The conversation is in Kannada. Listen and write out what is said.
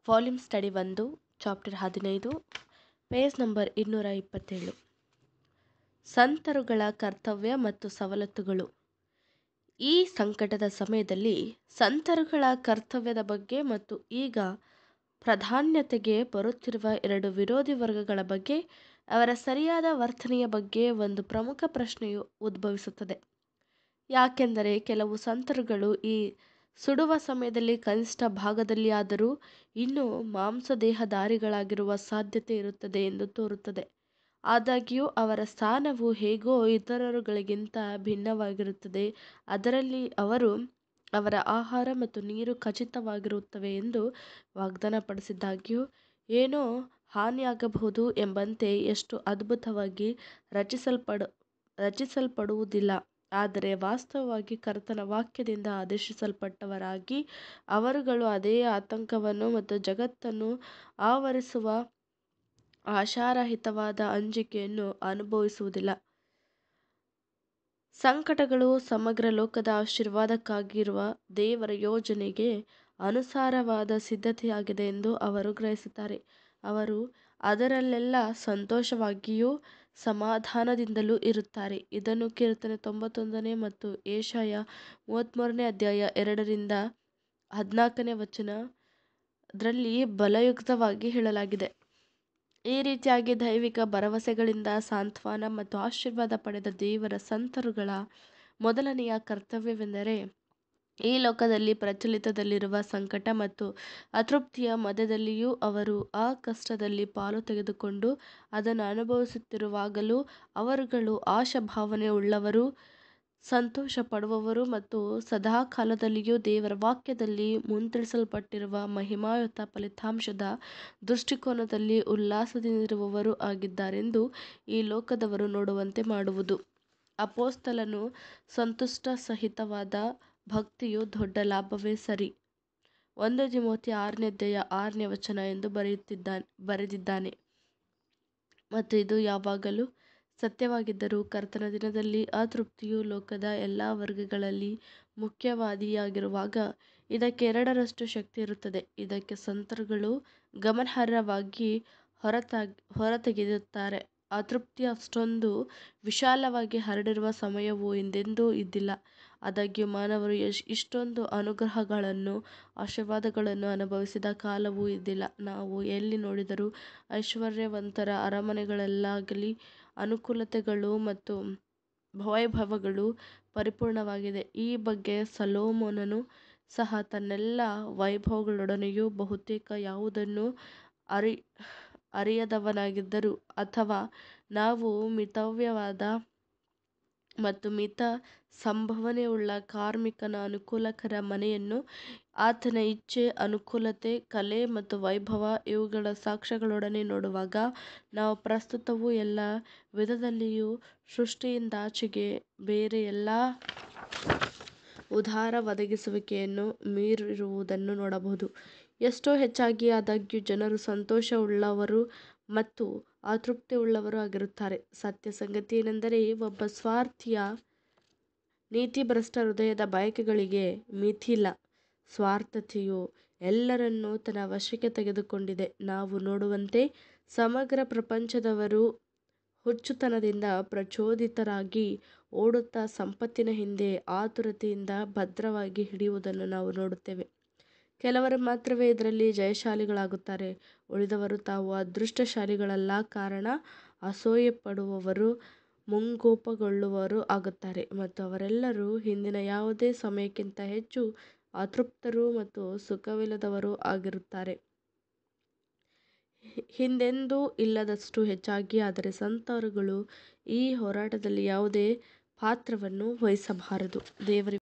ವಾಲ್ಯೂಮ್ ಸ್ಟಡಿ ಒಂದು ಚಾಪ್ಟರ್ ಹದಿನೈದು ಪೇಜ್ ನಂಬರ್ ಇನ್ನೂರ ಇಪ್ಪತ್ತೇಳು ಸಂತರುಗಳ ಕರ್ತವ್ಯ ಮತ್ತು ಸವಲತ್ತುಗಳು ಈ ಸಂಕಟದ ಸಮಯದಲ್ಲಿ ಸಂತರುಗಳ ಕರ್ತವ್ಯದ ಬಗ್ಗೆ ಮತ್ತು ಈಗ ಪ್ರಾಧಾನ್ಯತೆಗೆ ಬರುತ್ತಿರುವ ಎರಡು ವಿರೋಧಿ ವರ್ಗಗಳ ಬಗ್ಗೆ ಅವರ ಸರಿಯಾದ ವರ್ತನೆಯ ಬಗ್ಗೆ ಒಂದು ಪ್ರಮುಖ ಪ್ರಶ್ನೆಯು ಉದ್ಭವಿಸುತ್ತದೆ ಯಾಕೆಂದರೆ ಕೆಲವು ಸಂತರುಗಳು ಈ ಸುಡುವ ಸಮಯದಲ್ಲಿ ಕನಿಷ್ಠ ಭಾಗದಲ್ಲಿಯಾದರೂ ಇನ್ನೂ ಮಾಂಸದೇಹಧಾರಿಗಳಾಗಿರುವ ಸಾಧ್ಯತೆ ಇರುತ್ತದೆ ಎಂದು ತೋರುತ್ತದೆ ಆದಾಗ್ಯೂ ಅವರ ಸ್ಥಾನವು ಹೇಗೋ ಇತರರುಗಳಿಗಿಂತ ಭಿನ್ನವಾಗಿರುತ್ತದೆ ಅದರಲ್ಲಿ ಅವರು ಅವರ ಆಹಾರ ಮತ್ತು ನೀರು ಖಚಿತವಾಗಿರುತ್ತವೆ ಎಂದು ವಾಗ್ದಾನಪಡಿಸಿದಾಗ್ಯೂ ಏನೋ ಹಾನಿಯಾಗಬಹುದು ಎಂಬಂತೆ ಎಷ್ಟು ಅದ್ಭುತವಾಗಿ ರಚಿಸಲ್ಪಡ ರಚಿಸಲ್ಪಡುವುದಿಲ್ಲ ಆದರೆ ವಾಸ್ತವವಾಗಿ ಕರ್ತನ ವಾಕ್ಯದಿಂದ ಆದೇಶಿಸಲ್ಪಟ್ಟವರಾಗಿ ಅವರುಗಳು ಅದೇ ಆತಂಕವನ್ನು ಮತ್ತು ಜಗತ್ತನ್ನು ಆವರಿಸುವ ಆಶಾರಹಿತವಾದ ಅಂಜಿಕೆಯನ್ನು ಅನುಭವಿಸುವುದಿಲ್ಲ ಸಂಕಟಗಳು ಸಮಗ್ರ ಲೋಕದ ಆಶೀರ್ವಾದಕ್ಕಾಗಿರುವ ದೇವರ ಯೋಜನೆಗೆ ಅನುಸಾರವಾದ ಸಿದ್ಧತೆಯಾಗಿದೆ ಎಂದು ಅವರು ಗ್ರಹಿಸುತ್ತಾರೆ ಅವರು ಅದರಲ್ಲೆಲ್ಲ ಸಂತೋಷವಾಗಿಯೂ ಸಮಾಧಾನದಿಂದಲೂ ಇರುತ್ತಾರೆ ಇದನ್ನು ಕೀರ್ತನೆ ತೊಂಬತ್ತೊಂದನೇ ಮತ್ತು ಏಷಯ ಮೂವತ್ತ್ಮೂರನೇ ಅಧ್ಯಾಯ ಎರಡರಿಂದ ಹದಿನಾಲ್ಕನೇ ವಚನದಲ್ಲಿ ಬಲಯುಕ್ತವಾಗಿ ಹೇಳಲಾಗಿದೆ ಈ ರೀತಿಯಾಗಿ ದೈವಿಕ ಭರವಸೆಗಳಿಂದ ಸಾಂತ್ವನ ಮತ್ತು ಆಶೀರ್ವಾದ ಪಡೆದ ದೇವರ ಸಂತರುಗಳ ಮೊದಲನೆಯ ಕರ್ತವ್ಯವೆಂದರೆ ಈ ಲೋಕದಲ್ಲಿ ಪ್ರಚಲಿತದಲ್ಲಿರುವ ಸಂಕಟ ಮತ್ತು ಅತೃಪ್ತಿಯ ಮಧ್ಯದಲ್ಲಿಯೂ ಅವರು ಆ ಕಷ್ಟದಲ್ಲಿ ಪಾಲು ತೆಗೆದುಕೊಂಡು ಅದನ್ನು ಅನುಭವಿಸುತ್ತಿರುವಾಗಲೂ ಅವರುಗಳು ಆಶಾಭಾವನೆ ಉಳ್ಳವರು ಸಂತೋಷ ಪಡುವವರು ಮತ್ತು ಸದಾಕಾಲದಲ್ಲಿಯೂ ದೇವರ ವಾಕ್ಯದಲ್ಲಿ ಮುದ್ರಿಸಲ್ಪಟ್ಟಿರುವ ಮಹಿಮಾಯುತ ಫಲಿತಾಂಶದ ದೃಷ್ಟಿಕೋನದಲ್ಲಿ ಉಲ್ಲಾಸದಿಂದಿರುವವರು ಆಗಿದ್ದಾರೆಂದು ಈ ಲೋಕದವರು ನೋಡುವಂತೆ ಮಾಡುವುದು ಅಪೊಸ್ತಲನು ಸಂತುಷ್ಟಸಹಿತವಾದ ಭಕ್ತಿಯು ದೊಡ್ಡ ಲಾಭವೇ ಸರಿ ಒಂದು ತಿಮೋಥಿ ಆರನೇ ಅಧ್ಯಾಯ ಆರನೇ ವಚನ ಎಂದು ಬರೆಯುತ್ತಿದ್ದಾನೆ ಬರೆದಿದ್ದಾನೆ ಮತ್ತು ಇದು ಯಾವಾಗಲೂ ಸತ್ಯವಾಗಿದ್ದರೂ ಕರ್ತನ ದಿನದಲ್ಲಿ ಅತೃಪ್ತಿಯು ಲೋಕದ ಎಲ್ಲ ವರ್ಗಗಳಲ್ಲಿ ಮುಖ್ಯವಾದಿಯಾಗಿರುವಾಗ ಇದಕ್ಕೆ ಎರಡರಷ್ಟು ಶಕ್ತಿ ಇರುತ್ತದೆ ಇದಕ್ಕೆ ಸಂತರುಗಳು ಗಮನಾರ್ಹವಾಗಿ ಹೊರತಾಗಿ ಹೊರತೆಗೆಯುತ್ತಾರೆ ಅತೃಪ್ತಿ ಅಷ್ಟೊಂದು ವಿಶಾಲವಾಗಿ ಹರಡಿರುವ ಸಮಯವು ಹಿಂದೆಂದೂ ಇದ್ದಿಲ್ಲ ಆದಾಗ್ಯೂ ಮಾನವರು ಇಷ್ಟೊಂದು ಅನುಗ್ರಹಗಳನ್ನು ಆಶೀರ್ವಾದಗಳನ್ನು ಅನುಭವಿಸಿದ ಕಾಲವೂ ಇದ್ದಿಲ್ಲ ನಾವು ಎಲ್ಲಿ ನೋಡಿದರೂ ಐಶ್ವರ್ಯವಂತರ ಅರಮನೆಗಳಲ್ಲಾಗಲಿ ಅನುಕೂಲತೆಗಳು ಮತ್ತು ವೈಭವಗಳು ಪರಿಪೂರ್ಣವಾಗಿದೆ ಈ ಬಗ್ಗೆ ಸೊಲೊಮೋನನು ಸಹ ತನ್ನೆಲ್ಲ ವೈಭವಗಳೊಡನೆಯೂ ಬಹುತೇಕ ಯಾವುದನ್ನೂ ಅರಿ ಅರಿಯದವನಾಗಿದ್ದರೂ ಅಥವಾ ನಾವು ಮಿತವ್ಯಯವಾದ ಮತ್ತು ಮಿತ ಸಂಭಾವನೆಯುಳ್ಳ ಕಾರ್ಮಿಕನ ಅನುಕೂಲಕರ ಮನೆಯನ್ನು ಆತನ ಇಚ್ಛೆ ಅನುಕೂಲತೆ ಕಲೆ ಮತ್ತು ವೈಭವ ಇವುಗಳ ಸಾಕ್ಷ್ಯಗಳೊಡನೆ ನೋಡುವಾಗ ನಾವು ಪ್ರಸ್ತುತವೂ ಎಲ್ಲ ವಿಧದಲ್ಲಿಯೂ ಸೃಷ್ಟಿಯಿಂದಾಚೆಗೆ ಬೇರೆ ಎಲ್ಲ ಉದಾರ ಒದಗಿಸುವಿಕೆಯನ್ನು ಮೀರಿರುವುದನ್ನು ನೋಡಬಹುದು ಎಷ್ಟೋ ಹೆಚ್ಚಾಗಿ ಆದಾಗ್ಯೂ ಜನರು ಸಂತೋಷವುಳ್ಳವರು ಮತ್ತು ಅತೃಪ್ತಿಯುಳ್ಳವರೂ ಆಗಿರುತ್ತಾರೆ ಸತ್ಯ ಸಂಗತಿಯೇನೆಂದರೆ ಒಬ್ಬ ಸ್ವಾರ್ಥಿಯ ನೀತಿಭ್ರಷ್ಟ ಹೃದಯದ ಬಯಕೆಗಳಿಗೆ ಮಿತಿಯಿಲ್ಲ ಸ್ವಾರ್ಥತೆಯು ಎಲ್ಲರನ್ನೂ ತನ್ನ ವಶಕ್ಕೆ ತೆಗೆದುಕೊಂಡಿದೆ ನಾವು ನೋಡುವಂತೆ ಸಮಗ್ರ ಪ್ರಪಂಚದವರು ಹುಚ್ಚುತನದಿಂದ ಪ್ರಚೋದಿತರಾಗಿ ಓಡುತ್ತಾ ಸಂಪತ್ತಿನ ಹಿಂದೆ ಆತುರತೆಯಿಂದ ಭದ್ರವಾಗಿ ಹಿಡಿಯುವುದನ್ನು ನಾವು ನೋಡುತ್ತೇವೆ ಕೆಲವರು ಮಾತ್ರವೇ ಇದರಲ್ಲಿ ಜಯಶಾಲಿಗಳಾಗುತ್ತಾರೆ ಉಳಿದವರು ತಾವು ಅದೃಷ್ಟಶಾಲಿಗಳಲ್ಲ ಕಾರಣ ಅಸೂಯೆಪಡುವವರೂ ಮುಂಗೋಪಗೊಳ್ಳುವವರೂ ಆಗುತ್ತಾರೆ ಮತ್ತು ಅವರೆಲ್ಲರೂ ಹಿಂದಿನ ಯಾವುದೇ ಸಮಯಕ್ಕಿಂತ ಹೆಚ್ಚು ಅತೃಪ್ತರೂ ಮತ್ತು ಸುಖವಿಲ್ಲದವರೂ ಆಗಿರುತ್ತಾರೆ ಹಿಂದೆಂದೂ ಇಲ್ಲದಷ್ಟು ಹೆಚ್ಚಾಗಿ ಆದರೆ ಸಂತರುಗಳು ಈ ಹೋರಾಟದಲ್ಲಿ ಯಾವುದೇ ಪಾತ್ರವನ್ನು ವಹಿಸಬಾರದು ದೇವರ